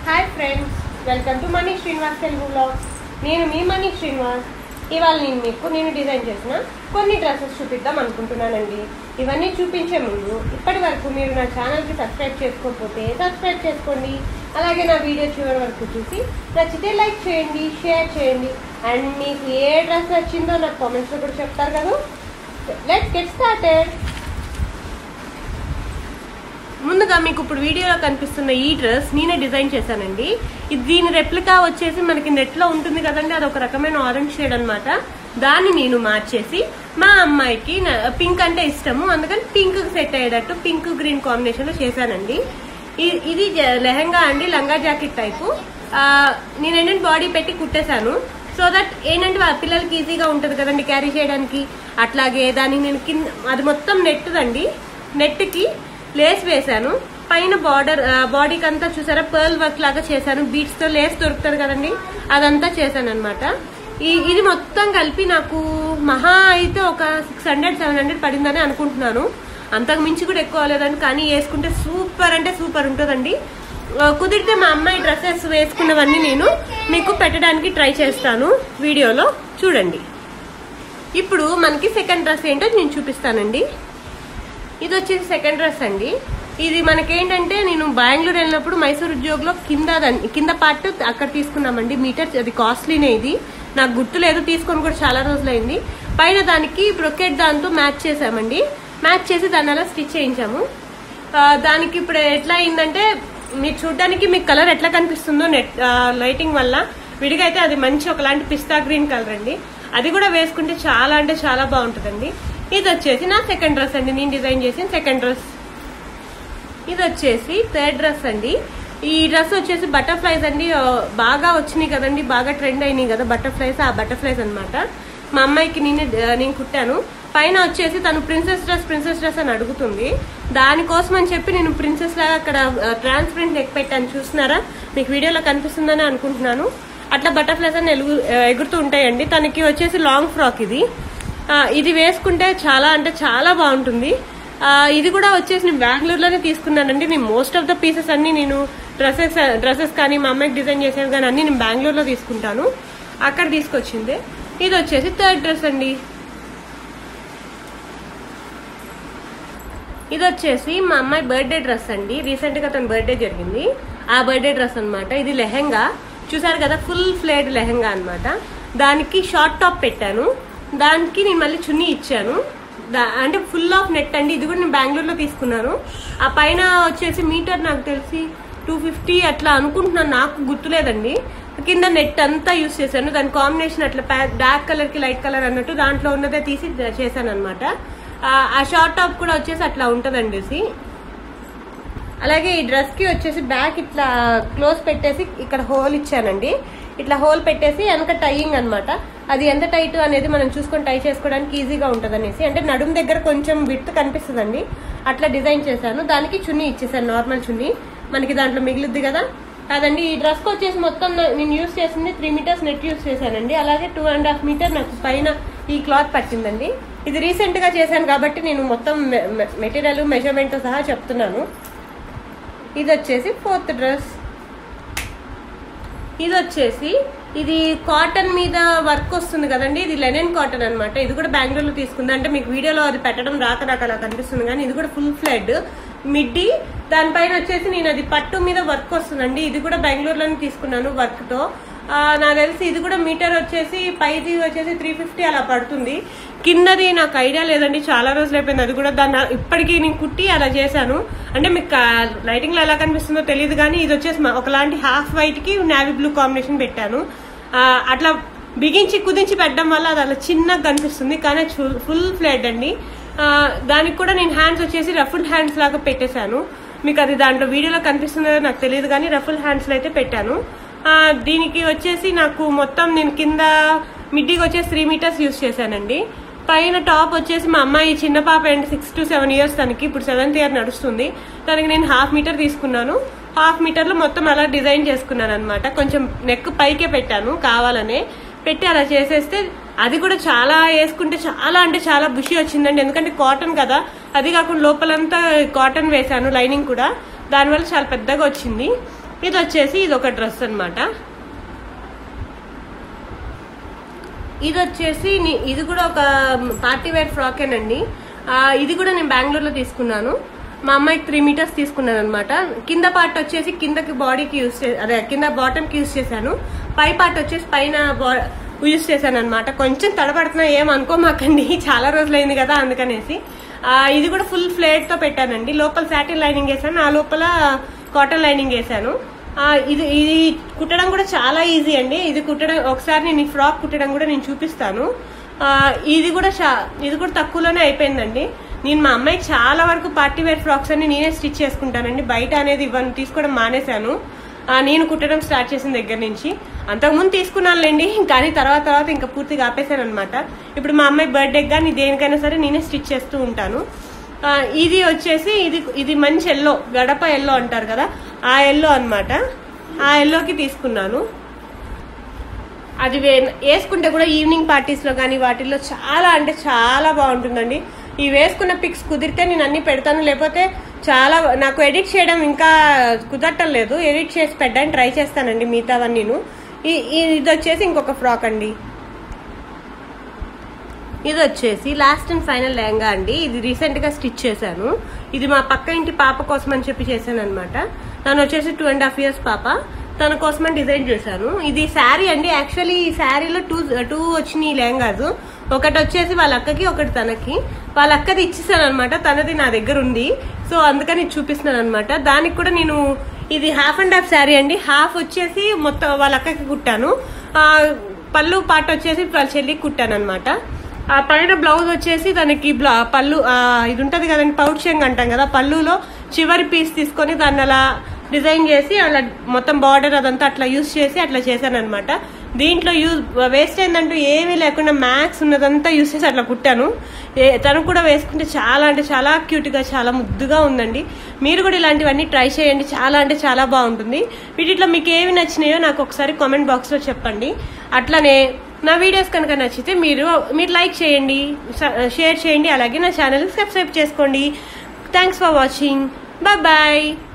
Hi friends welcome to Mani Srinivas Telugu blogs నేను మీ money Srinivas ఇవాళ నేను మీకు నేను డిజైన్ చేసిన కొన్ని డ్రెస్సెస్ చూపిద్దాం అనుకుంటున్నానండి ఇవన్నీ చూపించే ముందు ఇప్పటి వరకు మీరు నా ఛానల్కి సబ్స్క్రైబ్ చేసుకోకపోతే సబ్స్క్రైబ్ చేసుకోండి అలాగే నా వీడియో చివరి వరకు చూసి నచ్చితే లైక్ చేయండి షేర్ చేయండి అండ్ మీకు ఏ డ్రెస్ నచ్చిందో నాకు కామెంట్స్లో కూడా చెప్తారు కదా లెట్స్ గెట్ స్టార్టెడ్ ముందుగా మీకు ఇప్పుడు వీడియోలో కనిపిస్తున్న ఈ డ్రెస్ నేనే డిజైన్ చేశానండి ఇది దీని రెప్లికా వచ్చేసి మనకి నెట్లో ఉంటుంది కదండి అది ఒక రకమైన ఆరెంజ్ షేడ్ అన్నమాట దాన్ని నేను మార్చేసి మా అమ్మాయికి న- పింక్ అంటే ఇష్టము అందుకని పింక్ సెట్ అయ్యేటట్టు పింక్ గ్రీన్ కాంబినేషన్ లో చేశానండి ఇ- ఇది జ- లెహంగా అండి లంగా జాకెట్ టైపు ఆ, నేను ఏంటంటే బాడీ పెట్టి కుట్టేశాను సో దట్ ఏంటంటే వాళ్ళ పిల్లలకి ఈజీగా ఉంటుంది కదండి క్యారీ చేయడానికి అట్లాగే దానికి నేను కింద అది మొత్తం నెట్ అండి నెట్కి లేస్ వేశాను పైన బార్డర్ బాడీకి అంతా చూసారా పర్ల్ వర్క్ లాగా చేశాను బీట్స్ తో లేస్ దొరుకుతుంది కదండి అదంతా చేశాను అనమాట ఈ ఇది మొత్తం కలిపి నాకు మహా అయితే ఒక సిక్స్ హండ్రెడ్ సెవెన్ హండ్రెడ్ పడిందని అనుకుంటున్నాను అంతకు మించి కూడా ఎక్కువ అవ్వలేదండి కానీ వేసుకుంటే సూపర్ అంటే సూపర్ ఉంటుందండి ఆ, కుదిరితే మా అమ్మాయి డ్రెస్సెస్ వేసుకున్నవన్నీ నేను మీకు పెట్టడానికి ట్రై చేస్తాను వీడియోలో చూడండి ఇప్పుడు మనకి సెకండ్ డ్రెస్ ఏంటో నేను చూపిస్తానండి ఇది వచ్చేసి సెకండ్ డ్రెస్ అండి ఇది మనకేంటంటే నేను బెంగళూరు వెళ్ళినప్పుడు మైసూర్ ఉద్యోగంలో కింద దాన్- కింద పార్ట్ అక్కడ తీసుకున్నామండి మీటర్ అది కాస్ట్లీనే ఇది నాకు గుర్తు లేదు తీసుకొని కూడా చాలా రోజులైంది పైన దానికి బ్రొకెట్ దాంతో మ్యాచ్ చేసామండి మ్యాచ్ చేసి దాన్ని అలా స్టిచ్ చేయించాము ఆ, దానికి ఇప్పుడు ఎట్లా అయిందంటే మీరు చూడడానికి మీకు కలర్ ఎట్లా కనిపిస్తుందో నెట్ లైటింగ్ వల్ల విడిగా అయితే అది మంచి ఒకలాంటి పిస్తా గ్రీన్ కలర్ అండి అది కూడా వేసుకుంటే చాలా అంటే చాలా బాగుంటుందండి ఇది వచ్చేసి నా సెకండ్ డ్రెస్ అండి నేను డిజైన్ చేసిన సెకండ్ డ్రెస్ ఇది వచ్చేసి థర్డ్ డ్రెస్ అండి ఈ డ్రెస్ వచ్చేసి బటర్ఫ్లైస్ అండి ఆ, బాగా వచ్చినాయి కదండి బాగా ట్రెండ్ అయినాయి కదా బటర్ఫ్లైస్ ఆ బటర్ఫ్లైస్ అన్నమాట మా అమ్మాయికి నేను నేను కుట్టాను పైన వచ్చేసి తను ప్రిన్సెస్ డ్రెస్ ప్రిన్సెస్ డ్రెస్ అని అడుగుతుంది దానికోసం అని చెప్పి నేను ప్రిన్సెస్ లాగా అక్కడ ట్రాన్స్పరెంట్ నెక్ పెట్టాను చూస్తున్నారా మీకు వీడియోలో కనిపిస్తుందని అనుకుంటున్నాను అట్లా బటర్ఫ్లైస్ అని ఎలుగు ఎగురుతూ ఉంటాయండి తనకి వచ్చేసి లాంగ్ ఫ్రాక్ ఇది ఆ, ఇది వేసుకుంటే చాలా అంటే చాలా బాగుంటుంది ఆ, ఇది కూడా వచ్చేసి నేను బెంగళూరులోనే తీసుకున్నానండి నేను మోస్ట్ ఆఫ్ ద పీసెస్ అన్ని నేను డ్రెస్సెస్ డ్రెస్సెస్ కానీ మా అమ్మాయికి డిజైన్ చేసేది కానీ అన్ని నేను బెంగళూరులో తీసుకుంటాను అక్కడ తీసుకొచ్చింది ఇది వచ్చేసి థర్డ్ డ్రెస్ అండి ఇది వచ్చేసి మా అమ్మాయి బర్త్డే డ్రెస్ అండి రీసెంట్ గా తన బర్త్డే జరిగింది ఆ బర్త్డే డ్రెస్ అన్నమాట ఇది లెహెంగా చూసారు కదా ఫుల్ ఫ్లేడ్ లెహెంగా అన్నమాట దానికి షార్ట్ టాప్ పెట్టాను దానికి నేను మళ్ళీ చున్నీ ఇచ్చాను దా- అంటే ఫుల్ ఆఫ్ నెట్ అండి ఇది కూడా నేను బెంగళూరులో తీసుకున్నాను ఆ పైన వచ్చేసి మీటర్ నాకు తెలిసి టూ ఫిఫ్టీ అట్లా అనుకుంటున్నాను నాకు గుర్తులేదండి కింద నెట్ అంతా యూస్ చేశాను దాని కాంబినేషన్ అట్లా డార్క్ కలర్ కి లైట్ కలర్ అన్నట్టు దాంట్లో ఉన్నదే తీసి చేశాను అనమాట ఆ షార్ట్ టాప్ కూడా వచ్చేసి అట్లా ఉంటదండి ఇది. అలాగే ఈ డ్రెస్ కి వచ్చేసి బ్యాక్ ఇట్లా క్లోజ్ పెట్టేసి ఇక్కడ హోల్ ఇచ్చానండి ఇట్లా హోల్ పెట్టేసి వెనక టైయింగ్ అన్నమాట అది ఎంత టైట్ అనేది మనం చూసుకొని టై చేసుకోవడానికి ఈజీగా ఉంటుంది అనేసి అంటే నడుము దగ్గర కొంచెం విత్ కనిపిస్తుందండి అట్లా డిజైన్ చేశాను దానికి చున్నీ ఇచ్చేసాను నార్మల్ చున్నీ మనకి దాంట్లో మిగులుద్ది కదా అదండి ఈ డ్రెస్ కి వచ్చేసి మొత్తం నా- నేను యూస్ చేసింది త్రీ మీటర్స్ నెట్ యూస్ చేశానండి అలాగే టూ అండ్ హాఫ్ మీటర్ నాకు పైన ఈ క్లాత్ పట్టిందండి ఇది రీసెంట్ గా చేశాను కాబట్టి నేను మొత్తం మెటీరియల్ మెజర్మెంట్ తో సహా చెప్తున్నాను ఇది వచ్చేసి ఫోర్త్ డ్రెస్ ఇది వచ్చేసి ఇది కాటన్ మీద వర్క్ వస్తుంది కదండి ఇది లెనిన్ కాటన్ అన్నమాట ఇది కూడా బెంగళూరులో తీసుకుంది అంటే మీకు వీడియోలో అది పెట్టడం రాక రాక అలా కనిపిస్తుంది కానీ ఇది కూడా ఫుల్ ఫ్లెడ్ మిడ్డీ దానిపైన వచ్చేసి నేను అది పట్టు మీద వర్క్ వస్తుందండి ఇది కూడా బెంగళూరులోనే తీసుకున్నాను వర్క్ తో ఆ, నాకు తెలిసి ఇది కూడా మీటర్ వచ్చేసి పైది వచ్చేసి త్రీ ఫిఫ్టీ అలా పడుతుంది కిందది నాకు ఐడియా లేదండి చాలా రోజులు అయిపోయింది అది కూడా దాన్ని ఇప్పటికీ నేను కుట్టి అలా చేశాను అంటే మీకు లైటింగ్ లో ఎలా కనిపిస్తుందో తెలియదు కానీ ఇది వచ్చేసి మా- ఒకలాంటి హాఫ్ వైట్ కి నావీ బ్లూ కాంబినేషన్ పెట్టాను ఆ, అట్లా బిగించి కుదించి పెట్టడం వల్ల అది అలా చిన్నగా కనిపిస్తుంది కానీ ఫుల్ ఫ్లెడ్ అండి ఆ, దానికి కూడా నేను హ్యాండ్స్ వచ్చేసి రఫుల్ హ్యాండ్స్ లాగా పెట్టేశాను మీకు అది దాంట్లో వీడియోలో కనిపిస్తుందో నాకు తెలియదు కానీ రఫుల్ హ్యాండ్స్ లో అయితే పెట్టాను ఆ, దీనికి వచ్చేసి నాకు మొత్తం నేను కింద మిడ్డీకి వచ్చేసి త్రీ మీటర్స్ యూస్ చేశానండి పైన టాప్ వచ్చేసి మా అమ్మాయి చిన్న పాప అండి సిక్స్ టు సెవెన్ ఇయర్స్ తనకి ఇప్పుడు సెవెంత్ ఇయర్ నడుస్తుంది తనకి నేను హాఫ్ మీటర్ తీసుకున్నాను హాఫ్ మీటర్ లో మొత్తం అలా డిజైన్ చేసుకున్నాను అనమాట కొంచెం నెక్ పైకే పెట్టాను కావాలనే పెట్టి అలా చేసేస్తే అది కూడా చాలా వేసుకుంటే చాలా అంటే చాలా బుషి వచ్చిందండి ఎందుకంటే కాటన్ కదా అది కాకుండా లోపలంతా కాటన్ వేశాను లైనింగ్ కూడా దానివల్ల చాలా పెద్దగా వచ్చింది ఇది వచ్చేసి ఇది ఒక డ్రెస్ అన్నమాట ఇది వచ్చేసి ని- ఇది కూడా ఒక పార్టీ వేర్ ఫ్రాకేనండి ఆ, ఇది కూడా నేను బెంగళూరులో తీసుకున్నాను మా అమ్మాయికి త్రీ మీటర్స్ తీసుకున్నాను అనమాట కింద పార్ట్ వచ్చేసి కిందకి బాడీకి యూస్ చే అదే కింద బాటమ్కి యూస్ చేశాను పై పార్ట్ వచ్చేసి పైన యూస్ చేశాను అనమాట కొంచెం తడబడుతున్నా ఏం అనుకోమాకండి చాలా రోజులైంది కదా అందుకనేసి ఆ, ఇది కూడా ఫుల్ ఫ్లేట్ తో పెట్టానండి లోపల సాటిన్ లైనింగ్ వేసాను ఆ లోపల కాటన్ లైనింగ్ వేసాను ఆ, ఇది ఇది కుట్టడం కూడా చాలా ఈజీ అండి ఇది కుట్టడం ఒకసారి నేను ఈ ఫ్రాక్ కుట్టడం కూడా నేను చూపిస్తాను ఆ, ఇది కూడా చా- ఇది కూడా తక్కువలోనే అయిపోయిందండి నేను మా అమ్మాయికి చాలా వరకు పార్టీ వేర్ ఫ్రాక్స్ అన్ని నేనే స్టిచ్ చేసుకుంటానండి బయట అనేది ఇవన్నీ తీసుకోవడం మానేశాను ఆ, నేను కుట్టడం స్టార్ట్ చేసిన దగ్గర నుంచి అంతకుముందు తీసుకున్నానులేండి కానీ తర్వాత తర్వాత ఇంకా పూర్తిగా ఆపేశాను అనమాట ఇప్పుడు మా అమ్మాయి బర్త్డేకి కానీ దేనికైనా సరే నేనే స్టిచ్ చేస్తూ ఉంటాను ఆ, ఇది వచ్చేసి ఇది ఇది మంచి ఎల్లో గడప ఎల్లో అంటారు కదా ఆ ఎల్లో అన్నమాట ఆ ఎల్లోకి తీసుకున్నాను అది వే- వేసుకుంటే కూడా ఈవినింగ్ పార్టీస్ లో కానీ వాటిల్లో చాలా అంటే చాలా బాగుంటుందండి ఈ వేసుకున్న పిక్స్ కుదిరితే నేను అన్ని పెడతాను లేకపోతే చాలా నాకు ఎడిట్ చేయడం ఇంకా కుదరటం లేదు ఎడిట్ చేసి పెట్టడానికి ట్రై చేస్తానండి మిగతావన్నీ నేను ఈ- ఈ- ఇది వచ్చేసి ఇంకొక ఫ్రాక్ అండి ఇది వచ్చేసి లాస్ట్ అండ్ ఫైనల్ లెహంగా అండి ఇది రీసెంట్ గా స్టిచ్ చేశాను ఇది మా పక్క ఇంటి పాప కోసం అని చెప్పి చేశాను అనమాట తను వచ్చేసి టూ అండ్ హాఫ్ ఇయర్స్ పాప తన కోసమని డిజైన్ చేశాను ఇది శారీ అండి యాక్చువల్లీ ఈ శారీలో టూ టూ వచ్చినాయి లెహంగాస్ ఒకటి వచ్చేసి వాళ్ళ అక్కకి ఒకటి తనకి వాళ్ళ అక్కది ఇచ్చేసాను అనమాట తనది నా దగ్గర ఉంది సో అందుకని ఇది చూపిస్తున్నాను అనమాట దానికి కూడా నేను ఇది హాఫ్ అండ్ హాఫ్ శారీ అండి హాఫ్ వచ్చేసి మొత్తం వాళ్ళ అక్కకి కుట్టాను ఆ, పళ్ళు పాట వచ్చేసి వాళ్ళ చెల్లికి కుట్టాను అనమాట ఆ పైన బ్లౌజ్ వచ్చేసి దానికి బ్లా- పళ్ళు ఆ, ఇది ఉంటది కదండి పౌడ్షంగ్ అంటాం కదా పళ్ళులో చివరి పీస్ తీసుకొని దాన్ని అలా డిజైన్ చేసి అలా మొత్తం బార్డర్ అదంతా అట్లా యూస్ చేసి అట్లా చేశాను అనమాట దీంట్లో యూజ్ వేస్ట్ అయిందంటూ ఏమీ లేకుండా మ్యాక్స్ ఉన్నదంతా యూస్ చేసి అట్లా కుట్టాను ఏ- తను కూడా వేసుకుంటే చాలా అంటే చాలా క్యూట్ గా చాలా ముద్దుగా ఉందండి మీరు కూడా ఇలాంటివన్నీ ట్రై చేయండి చాలా అంటే చాలా బాగుంటుంది వీటిలో మీకు ఏవి నచ్చినాయో నాకు ఒకసారి కామెంట్ బాక్స్ లో చెప్పండి అట్లనే నా వీడియోస్ కనుక నచ్చితే మీరు మీరు లైక్ చేయండి స- షేర్ చేయండి అలాగే నా ఛానల్ సబ్స్క్రైబ్ చేసుకోండి thanks for watching bye bye